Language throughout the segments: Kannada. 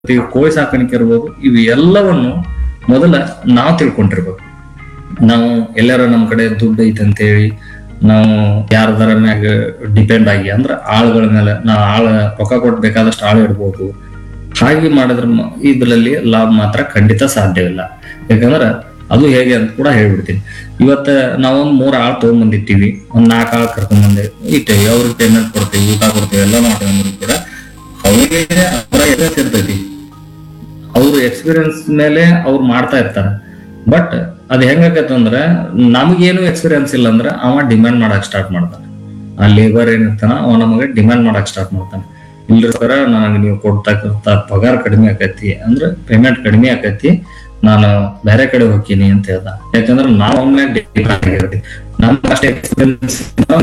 ಇರ್ತೈತಿ ಕೋಳಿ ಸಾಕಾಣಿಕೆ ಇರ್ಬೋದು ಇವು ಎಲ್ಲವನ್ನು ಮೊದಲ ನಾವು ತಿಳ್ಕೊಂಡಿರ್ಬೇಕು ನಾವು ಎಲ್ಲಾರ ನಮ್ ಕಡೆ ದುಡ್ಡು ಐತೆ ಅಂತೇಳಿ ನಾವು ಯಾರದರ ಮ್ಯಾಗ ಡಿಪೆಂಡ್ ಆಗಿ ಅಂದ್ರ ಆಳುಗಳ ಮೇಲೆ ನಾವು ಆಳ ರೊಕ್ಕ ಕೊಟ್ಟು ಬೇಕಾದಷ್ಟು ಆಳು ಇಡ್ಬೋದು ಹಾಗೆ ಮಾಡಿದ್ರ ಮ- ಇದ್ರಲ್ಲಿ ಲಾಭ ಮಾತ್ರ ಖಂಡಿತ ಸಾಧ್ಯವಿಲ್ಲ ಯಾಕಂದ್ರ ಅದು ಹೇಗೆ ಅಂತ ಕೂಡ ಹೇಳ್ಬಿಡ್ತೀನಿ ಇವತ್ತ ನಾವೊಂದ್ ಮೂರ್ ಆಳ್ ತಗೊಂಡ್ಬಂದಿರ್ತೀವಿ ಒಂದ್ ನಾಲ್ಕು ಆಳ್ ಕರ್ಕೊಂಡ್ ಬಂದೆ ಇಟ್ಟೇವಿ ಅವ್ರಿಗೆ ಪೇಮೆಂಟ್ ಕೊಡ್ತೀವಿ ಊಟ ಕೊಡ್ತೀವಿ ಎಲ್ಲ ಮಾಡ್ತೀವಿ ಅಂದ್ರೂ ಕೂಡ ಅವ್ರಿಗೆ ಅವರ ಎಫೆಕ್ಟ್ ಇರ್ತೈತಿ ಅವ್ರ ಎಕ್ಸ್ಪೀರಿಯನ್ಸ್ ಮೇಲೆ ಅವ್ರು ಮಾಡ್ತಾ ಇರ್ತಾರ ಬಟ್ ಅದ್ ಹೆಂಗಾಕತ್ತ ಅಂದ್ರ ನಮಗೇನು ಎಕ್ಸ್ಪೀರಿಯನ್ಸ್ ಇಲ್ಲ ಅಂದ್ರ ಅವ ಡಿಮ್ಯಾಂಡ್ ಮಾಡಕ್ ಸ್ಟಾರ್ಟ್ ಮಾಡ್ತಾನೆ ಆ ಲೇಬರ್ ಏನಿರ್ತಾನ ಅವ ನಮಗೆ ಡಿಮ್ಯಾಂಡ್ ಮಾಡಕ್ ಸ್ಟಾರ್ಟ್ ಮಾಡ್ತಾನೆ ಇಲ್ರಿ ಸರ ನನಗೆ ನೀವು ಕೊಡ್ತಕ್ಕಂತ ಪಗಾರ ಕಡಿಮೆ ಆಕೈತಿ ಅಂದ್ರೆ ಪೇಮೆಂಟ್ ಕಡಿಮೆ ಆಕೈತಿ ನಾನು ಬೇರೆ ಕಡೆ ಹೋಗ್ತೀನಿ ಅಂತ ಹೇಳ್ದ ಯಾಕಂದ್ರೆ ನಾವು ಅವನ ಡಿಪೆಂಡ್ ಆಗಿರ್ತೀವಿ ನಮ್ಗೆ ಅಷ್ಟೇ ಎಕ್ಸ್ಪೀರಿಯನ್ಸ್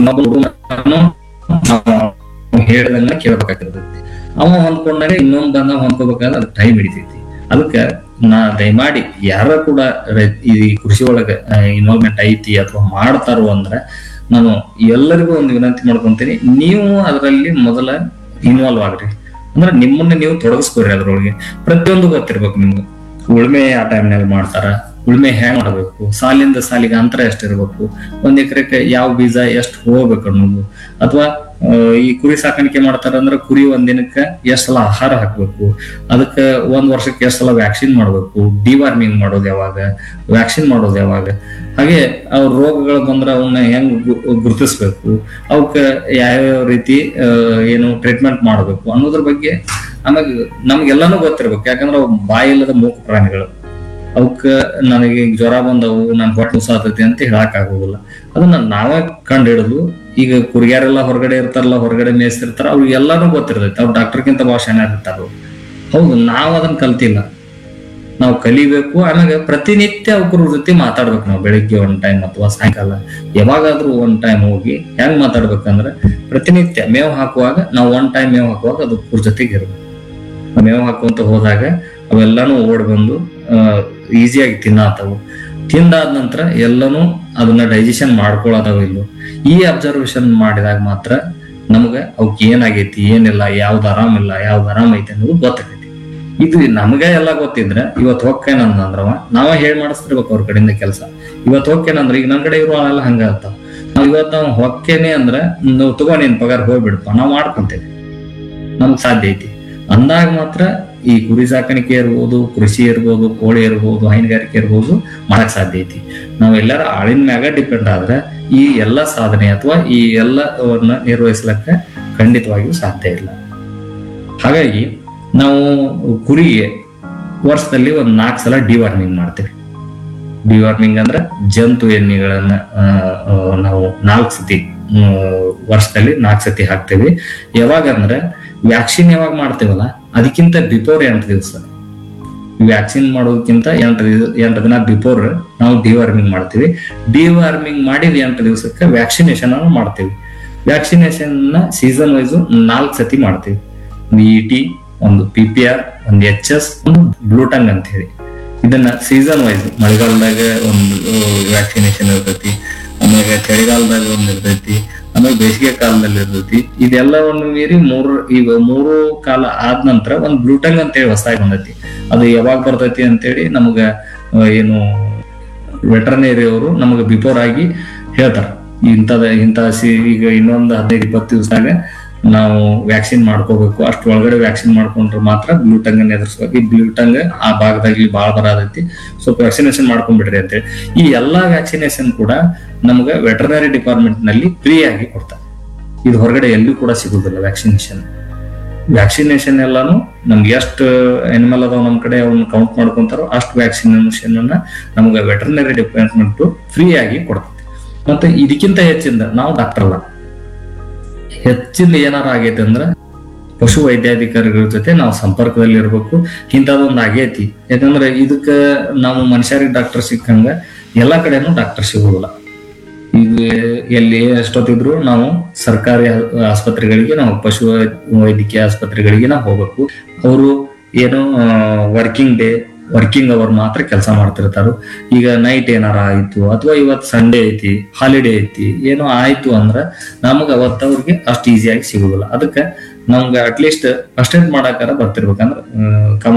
ಹೇಳ್ದಂಗ ಕೇಳ್ಬೇಕಾಗಿರ್ತೈತಿ ಅವ ಹೊಂದ್ಕೊಂಡಾಗ ಇನ್ನೊಂದ್ ಬಂದ ಹೊಂದ್ಕೋಬೇಕಾದ್ರೆ ಅದು ಟೈಮ್ ಹಿಡಿತೈತಿ ಅದಕ್ಕೆ ನಾ ದಯಮಾಡಿ ಯಾರ ಕೂಡ ರೈ- ಈ ಕೃಷಿ ಒಳಗ ಇನ್ವಾಲ್ವ್ಮೆಂಟ್ ಐತಿ ಅಥವಾ ಮಾಡ್ತಾರೋ ಅಂದ್ರೆ ನಾನು ಎಲ್ಲರಿಗೂ ಒಂದು ವಿನಂತಿ ಮಾಡ್ಕೊಂತೀನಿ ನೀವು ಅದರಲ್ಲಿ ಮೊದಲ ಇನ್ವಾಲ್ವ್ ಆಗ್ರಿ ಅಂದ್ರೆ ನಿಮ್ಮನ್ನ ನೀವು ತೊಡಗಿಸ್ಕೊರಿ ಅದ್ರೊಳಗೆ ಪ್ರತಿಯೊಂದು ಗೊತ್ತಿರ್ಬೇಕು ನಿಮ್ಗೆ ಉಳ್ಮೆ ಆ ಟೈಮ್ನಾಗ ಮಾಡ್ತಾರ ಉಳ್ಮೆ ಹೆಂಗ್ ಮಾಡಬೇಕು ಸಾಲಿಂದ ಸಾಲಿಗೆ ಅಂತರ ಎಷ್ಟಿರ್ಬೇಕು ಒಂದ್ ಎಕರೆಗೆ ಯಾವ ಬೀಜ ಎಷ್ಟು ಹೋಗ್ಬೇಕು ಅನ್ನೋದು ಅಥವಾ ಆ, ಈ ಕುರಿ ಸಾಕಾಣಿಕೆ ಮಾಡ್ತಾರ ಅಂದ್ರೆ ಕುರಿ ಒಂದ್ ದಿನಕ್ಕೆ ಎಷ್ಟ್ ಸಲ ಆಹಾರ ಹಾಕ್ಬೇಕು ಅದಕ್ಕೆ ಒಂದ್ ವರ್ಷಕ್ಕೆ ಎಷ್ಟ್ ಸಲ ವ್ಯಾಕ್ಸಿನ್ ಮಾಡ್ಬೇಕು ಡಿವಾರ್ಮಿಂಗ್ ಮಾಡೋದು ಯಾವಾಗ ವ್ಯಾಕ್ಸಿನ್ ಮಾಡೋದು ಯಾವಾಗ ಹಾಗೆ ಅವ್ರ ರೋಗಗಳು ಬಂದ್ರೆ ಅವನ್ನ ಹೆಂಗ್ ಗು- ಗುರುತಿಸ್ಬೇಕು ಅವಕ್ಕೆ ಯಾವ್ಯಾವ ರೀತಿ ಆ, ಏನು ಟ್ರೀಟ್ಮೆಂಟ್ ಮಾಡಬೇಕು ಅನ್ನೋದ್ರ ಬಗ್ಗೆ ಆಮೇಲೆ ನಮ್ಗೆಲ್ಲಾನು ಗೊತ್ತಿರ್ಬೇಕು ಯಾಕಂದ್ರೆ ಅವು ಬಾಯಿಲ್ಲದ ಮೂಕ ಪ್ರಾಣಿಗಳು ಅವಕ್ಕ ನನಗೆ ಈಗ ಜ್ವರ ಬಂದವು ನನ್ ಹೊಟ್ಟೆ ಉಸಾತೈತಿ ಅಂತ ಹೇಳಕ್ ಆಗೋದಿಲ್ಲ ಅದನ್ನ ನಾವೇ ಕಂಡು ಹಿಡಿದು ಈಗ ಕುರಿಯಾರೆಲ್ಲ ಹೊರಗಡೆ ಇರ್ತಾರಲ್ಲ ಹೊರಗಡೆ ಮೇಯಿಸ್ತಿರ್ತಾರ ಅವ್ರಿಗೆ ಎಲ್ಲಾನು ಗೊತ್ತಿರ್ತೈತಿ ಅವ್ರು ಡಾಕ್ಟರ್ಗಿಂತ ಭಾಳ ಚೆನ್ನಾಗಿ ಇರ್ತಾರ ಹೌದು ನಾವ್ ಅದನ್ನ ಕಲ್ತಿಲ್ಲ ನಾವು ಕಲಿಬೇಕು ಆಮೇಲೆ ಪ್ರತಿನಿತ್ಯ ಅವ್ರ ಜೊತೆ ಮಾತಾಡ್ಬೇಕು ನಾವು ಬೆಳಿಗ್ಗೆ ಒಂದ್ ಟೈಮ್ ಅಥವಾ ಸಾಯಂಕಾಲ ಯಾವಾಗಾದ್ರೂ ಒಂದ್ ಟೈಮ್ ಹೋಗಿ ಹೆಂಗ್ ಮಾತಾಡ್ಬೇಕಂದ್ರೆ ಪ್ರತಿನಿತ್ಯ ಮೇವು ಹಾಕುವಾಗ ನಾವು ಒನ್ ಟೈಮ್ ಮೇವು ಹಾಕುವಾಗ ಅದು ಅವ್ರ ಜೊತೆಗೆ ಇರ್ಬೇಕು ಆ ಮೇವು ಹಾಕುವಂತ ಹೋದಾಗ ಅವೆಲ್ಲಾನು ಓಡ್ ಬಂದು ಈಸಿಯಾಗಿ ತಿನ್ನಾತವು ತಿಂದಾದ ನಂತರ ಎಲ್ಲನೂ ಅದನ್ನ ಡೈಜೆಷನ್ ಮಾಡ್ಕೊಳ್ಳೋದವ ಇಲ್ಲೋ ಈ ಅಬ್ಸರ್ವೇಷನ್ ಮಾಡಿದಾಗ ಮಾತ್ರ ನಮ್ಗೆ ಅವಕ್ಕೆ ಏನಾಗೈತಿ ಏನಿಲ್ಲ ಯಾವ್ದು ಆರಾಮಿಲ್ಲ ಯಾವ್ದು ಆರಾಮ ಐತಿ ಅನ್ನೋದು ಗೊತ್ತಾಗೈತಿ ಇದು ನಮ್ಗೆ ಎಲ್ಲ ಗೊತ್ತಿದ್ರೆ ಇವತ್ತು ಹೊಕ್ಕೇನಂದ್ರವ ನಾವ ಹೇಳ್ ಮಾಡಿಸ್ತಿರ್ಬೇಕು ಅವ್ರ ಕಡೆಯಿಂದ ಕೆಲಸ ಇವತ್ತು ಹೊಕ್ಕೇನಂದ್ರ ಈಗ ನನ್ ಕಡೆ ಇರುವ ಎಲ್ಲ ಹಂಗ ಇರ್ತಾವ ನಾವ್ ಇವತ್ತು ನಾವು ಹೊಕ್ಕೇನೆ ಅಂದ್ರೆ ನೀವು ತಗೋ ನಿನ್ ಪಗಾರ ಹೋಗ್ಬಿಡ್ಪ ನಾವ್ ಮಾಡ್ಕೊಂತೇವೆ ನಮ್ಗ್ ಸಾಧ್ಯ ಐತಿ ಅಂದಾಗ ಮಾತ್ರ ಈ ಕುರಿ ಸಾಕಾಣಿಕೆ ಇರ್ಬೋದು ಕೃಷಿ ಇರ್ಬೋದು ಕೋಳಿ ಇರ್ಬೋದು ಹೈನುಗಾರಿಕೆ ಇರ್ಬೋದು ಮಾಡಕ್ ಸಾಧ್ಯ ಐತಿ ನಾವ್ ಎಲ್ಲಾರ ಆಳಿನ ಮ್ಯಾಗ ಡಿಪೆಂಡ್ ಆದ್ರೆ ಈ ಎಲ್ಲ ಸಾಧನೆ ಅಥವಾ ಈ ಎಲ್ಲವನ್ನ ನಿರ್ವಹಿಸ್ಲಕ್ಕ ಖಂಡಿತವಾಗಿಯೂ ಸಾಧ್ಯ ಇಲ್ಲ ಹಾಗಾಗಿ ನಾವು ಕುರಿಗೆ ವರ್ಷದಲ್ಲಿ ಒಂದ್ ನಾಲ್ಕು ಸಲ ಡಿವಾರ್ಮಿಂಗ್ ಮಾಡ್ತೇವೆ ಡಿವಾರ್ಮಿಂಗ್ ಅಂದ್ರೆ ಜಂತು ಎಣ್ಣೆಗಳನ್ನ ಆ, ಆ, ನಾವು ನಾಲ್ಕು ಸತಿ ಆ, ವರ್ಷದಲ್ಲಿ ನಾಲ್ಕು ಸತಿ ಹಾಕ್ತೇವೆ ಯಾವಾಗ ಅಂದ್ರೆ ವ್ಯಾಕ್ಸಿನ್ ಯಾವಾಗ ಮಾಡ್ತೇವಲ್ಲ ಅದಕ್ಕಿಂತ ಬಿಫೋರ್ ಎಂಟು ದಿವಸ ವ್ಯಾಕ್ಸಿನ್ ಮಾಡೋದಕ್ಕಿಂತ ಎಂಟು ದಿವ- ಎಂಟು ದಿನ ಬಿಫೋರ್ ನಾವು ಡಿವಾರ್ಮಿಂಗ್ ಮಾಡ್ತೀವಿ ಡಿವಾರ್ಮಿಂಗ್ ಮಾಡಿದ ಎಂಟು ದಿವಸಕ್ಕೆ ವ್ಯಾಕ್ಸಿನೇಷನ್ ಅನ್ನು ಮಾಡ್ತೀವಿ ವ್ಯಾಕ್ಸಿನೇಷನ್ ನ ಸೀಸನ್ ವೈಸ್ ನಾಲ್ಕು ಸತಿ ಮಾಡ್ತೀವಿ ಒಂದು ಇ ಟಿ ಒಂದು ಪಿ ಪಿ ಆರ್ ಒಂದು ಎಚ್ ಎಸ್ ಒಂದು ಬ್ಲೂಟಂಗ್ ಅಂತ ಹೇಳಿ ಇದನ್ನ ಸೀಸನ್ ವೈಸ್ ಮಳೆಗಾಲದಾಗ ಒಂದು ವ್ಯಾಕ್ಸಿನೇಷನ್ ಇರ್ತೈತಿ ಆಮೇಲೆ ಚಳಿಗಾಲದಾಗ ಒಂದು ಇರ್ತೈತಿ ಆಮೇಲೆ ಬೇಸಿಗೆ ಕಾಲದಲ್ಲಿ ಇರ್ತೈತಿ ಇದೆಲ್ಲವನ್ನು ಮೀರಿ ಮೂರು ಈಗ ಮೂರು ಕಾಲ ಆದ ನಂತರ ಒಂದು ಬ್ಲೂಟಂಗ್ ಅಂತ ಹೇಳಿ ಹೊಸದಾಗಿ ಬಂದೈತಿ ಅದು ಯಾವಾಗ ಬರ್ತೈತಿ ಅಂತೇಳಿ ನಮಗ ಆ, ಏನು ವೆಟರ್ನರಿ ಅವರು ನಮಗೆ ಬಿಫೋರ್ ಆಗಿ ಹೇಳ್ತಾರ ಇಂಥದ ಇಂಥ ಸಿ ಈಗ ಇನ್ನೊಂದು ಹದಿನೈದು ಇಪ್ಪತ್ತು ದಿವಸದಾಗ ನಾವು ವ್ಯಾಕ್ಸಿನ್ ಮಾಡ್ಕೋಬೇಕು ಅಷ್ಟು ಒಳಗಡೆ ವ್ಯಾಕ್ಸಿನ್ ಮಾಡ್ಕೊಂಡ್ರೆ ಮಾತ್ರ ಬ್ಲೂಟಂಗ್ ಅನ್ನ ಎದುರಿಸ್ಬೇಕು ಈ ಬ್ಲೂಟಂಗ್ ಆ ಭಾಗದಲ್ಲಿ ಭಾಳ ಬರತೈತಿ ಸ್ವಲ್ಪ ವ್ಯಾಕ್ಸಿನೇಷನ್ ಮಾಡ್ಕೊಂಡ್ಬಿಡ್ರಿ ಅಂತೇಳಿ ಈ ಎಲ್ಲಾ ವ್ಯಾಕ್ಸಿನೇಷನ್ ಕೂಡ ನಮ್ಗೆ ವೆಟರ್ನರಿ ಡಿಪಾರ್ಟ್ಮೆಂಟ್ ನಲ್ಲಿ ಫ್ರೀ ಆಗಿ ಕೊಡ್ತಾರೆ ಇದು ಹೊರಗಡೆ ಎಲ್ಲೂ ಕೂಡ ಸಿಗುದಿಲ್ಲ ವ್ಯಾಕ್ಸಿನೇಷನ್ ವ್ಯಾಕ್ಸಿನೇಷನ್ ಎಲ್ಲಾನು ನಮ್ಗೆ ಎಷ್ಟು ಎನಿಮಲ್ ಅದಾವ ನಮ್ ಕಡೆ ಅವ್ನ ಕೌಂಟ್ ಮಾಡ್ಕೊಂತಾರೋ ಅಷ್ಟು ವ್ಯಾಕ್ಸಿನೇಷನ್ ಅನ್ನ ನಮ್ಗೆ ವೆಟರ್ನರಿ ಡಿಪಾರ್ಟ್ಮೆಂಟ್ ಫ್ರೀ ಆಗಿ ಕೊಡ್ತೈತಿ ಮತ್ತೆ ಇದಕ್ಕಿಂತ ಹೆಚ್ಚಿಂದ ನಾವು ಡಾಕ್ಟರ್ ಅಲ್ಲ ಹೆಚ್ಚಿಂದ ಏನಾರ ಆಗೈತೆ ಅಂದ್ರೆ ಪಶು ವೈದ್ಯಾಧಿಕಾರಿಗಳ ಜೊತೆ ನಾವು ಸಂಪರ್ಕದಲ್ಲಿ ಇರ್ಬೇಕು ಇಂಥದೊಂದು ಆಗೈತಿ ಯಾಕಂದ್ರೆ ಇದಕ್ಕ ನಾವು ಮನುಷ್ಯರಿಗೆ ಡಾಕ್ಟರ್ ಸಿಕ್ಕಂಗ ಎಲ್ಲಾ ಕಡೆನೂ ಡಾಕ್ಟರ್ ಸಿಗುದಿಲ್ಲ ಈಗ ಎಲ್ಲಿ ಎಷ್ಟೊತ್ತಿದ್ರು ನಾವು ಸರ್ಕಾರಿ ಆ- ಆಸ್ಪತ್ರೆಗಳಿಗೆ ನಾವು ಪಶು ವೈದ್ಯಕೀಯ ಆಸ್ಪತ್ರೆಗಳಿಗೆ ನಾವು ಹೋಗ್ಬೇಕು ಅವರು ಏನು ವರ್ಕಿಂಗ್ ಡೇ ವರ್ಕಿಂಗ್ ಅವರ್ ಮಾತ್ರ ಕೆಲಸ ಮಾಡ್ತಿರ್ತಾರು ಈಗ ನೈಟ್ ಏನಾರ ಆಯ್ತು ಅಥವಾ ಇವತ್ತು ಸಂಡೇ ಐತಿ ಹಾಲಿಡೇ ಐತಿ ಏನೋ ಆಯ್ತು ಅಂದ್ರ ನಮಗ ಅವತ್ತು ಅವ್ರಿಗೆ ಅಷ್ಟು ಈಸಿಯಾಗಿ ಸಿಗುದಿಲ್ಲ ಅದಕ್ಕೆ ನಮ್ಗ ಅಟ್ಲೀಸ್ಟ್ ಫಸ್ಟ್ ಏಡ್ ಮಾಡಾಕಾರ ಬರ್ತಿರ್ಬೇಕಂದ್ರ